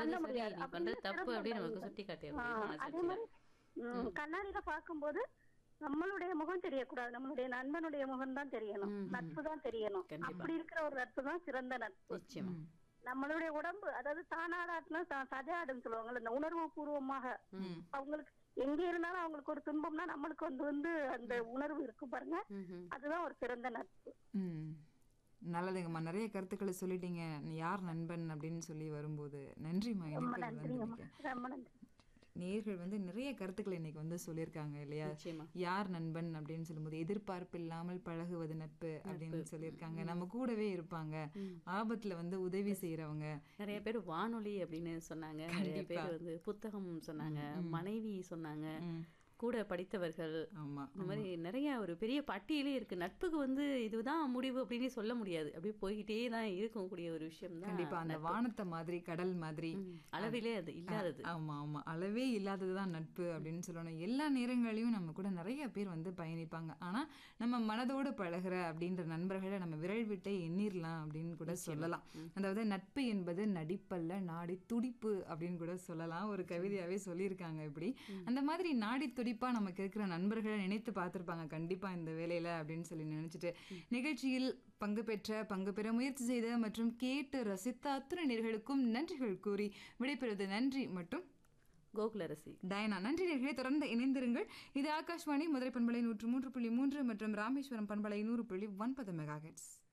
பண்றது சரி முடியாது. நீ அப்ப பண்றது இந்த தப்பு சிறந்த அப்படின்னு நமக்கு நண்பன். சுட்டி காட்டி ஆ, அதே மாதிரி ம், கண்ணாடியில பார்க்கும்போது நம்மளுடைய முகம் தெரியக்கூடாது நம்மளுடைய நண்பனுடைய முகம் தான் தெரியணும் ம், ம். நட்பு தான் தெரியணும் கண்டிப்பா. அப்படி இருக்கிற ஒரு நட்பு தான் சிறந்த நட்பு நிச்சயமா நம்மளுடைய உடம்பு அதாவது தானாடாட்டுனா சதையாடுன்னு சொல்லுவாங்கல்ல இந்த உணர்வு பூர்வமாக அவங்களுக்கு எங்க இருந்தாலும் அவங்களுக்கு ஒரு துன்பம்னா நம்மளுக்கு வந்து வந்து அந்த உணர்வு இருக்கு பாருங்க ம்ஹும். அதுதான் ஒரு சிறந்த நட்பு ம் நல்லதுங்கம்மா நிறைய கருத்துக்களை சொல்லிட்டீங்க யார் நண்பன் அப்படின்னு சொல்லி வரும்போது நன்றிம்மா ரொம்ப இணைப்பில் நன்றிங்கம்மா வந்ததுக்கு ரொம்ப நன்றி நேர்கள் வந்து நிறைய கருத்துக்களை இன்னைக்கு வந்து சொல்லியிருக்காங்க இல்லையா நிச்சயமா. யார் நண்பன் அப்படின்னு சொல்லும்போது எதிர்பார்ப்பு இல்லாமல் பழகுவது நட்பு அப்படின்னு சொல்லியிருக்காங்க நம்ம கூடவே இருப்பாங்க ஆபத்துல வந்து உதவி செய்யறவங்க நிறைய பேர் வானொலி அப்படின்னு சொன்னாங்க நிறைய பேர் வந்து புத்தகம் சொன்னாங்க மனைவி சொன்னாங்க கூட படித்தவர்கள் ஆமா இந்த மாதிரி நிறைய ஒரு பெரிய பட்டியலே இருக்கு நட்புக்கு வந்து இதுதான் முடிவு அப்படின்னு சொல்ல முடியாது அப்படியே போய்கிட்டே தான் இருக்கக்கூடிய ஒரு விஷயம் தான் கண்டிப்பா அந்த வானத்தை மாதிரி கடல் மாதிரி அளவிலே அது இல்லாதது ஆமா ஆமா அளவே இல்லாததுதான் நட்பு அப்படின்னு சொல்லணும் எல்லா நேரங்களையும் நம்ம கூட நிறைய பேர் வந்து பயணிப்பாங்க ஆனா நம்ம மனதோடு பழகுற அப்படின்ற நண்பர்களை நம்ம விரல் விட்டே எண்ணிரலாம் அப்படின்னு கூட சொல்லலாம் அதாவது நட்பு என்பது நடிப்பல்ல நாடி துடிப்பு அப்படின்னு கூட சொல்லலாம் ஒரு கவிதையாவே சொல்லியிருக்காங்க இப்படி அந்த மாதிரி நாடி துடிப்பா நமக்கு இருக்கிற நண்பர்களை நினைத்து பார்த்திருப்பாங்க கண்டிப்பா இந்த வேலையில அப்படின்னு சொல்லி நினைச்சிட்டு நிகழ்ச்சியில் பங்கு பெற்ற பங்கு பெற முயற்சி செய்த மற்றும் கேட்டு ரசித்த அத்தனை நேர்களுக்கும் நன்றிகள் கூறி விடைபெறுவது நன்றி மற்றும் கோகுலரசி டயனா நன்றி நேர்களே தொடர்ந்து இணைந்திருங்கள் இது ஆகாஷ்வாணி மதுரை பண்பலை நூற்று மூன்று புள்ளி மூன்று மற்றும் ராமேஸ்வரம் பண்பலை நூறு புள்ளி ஒன்பது மெகா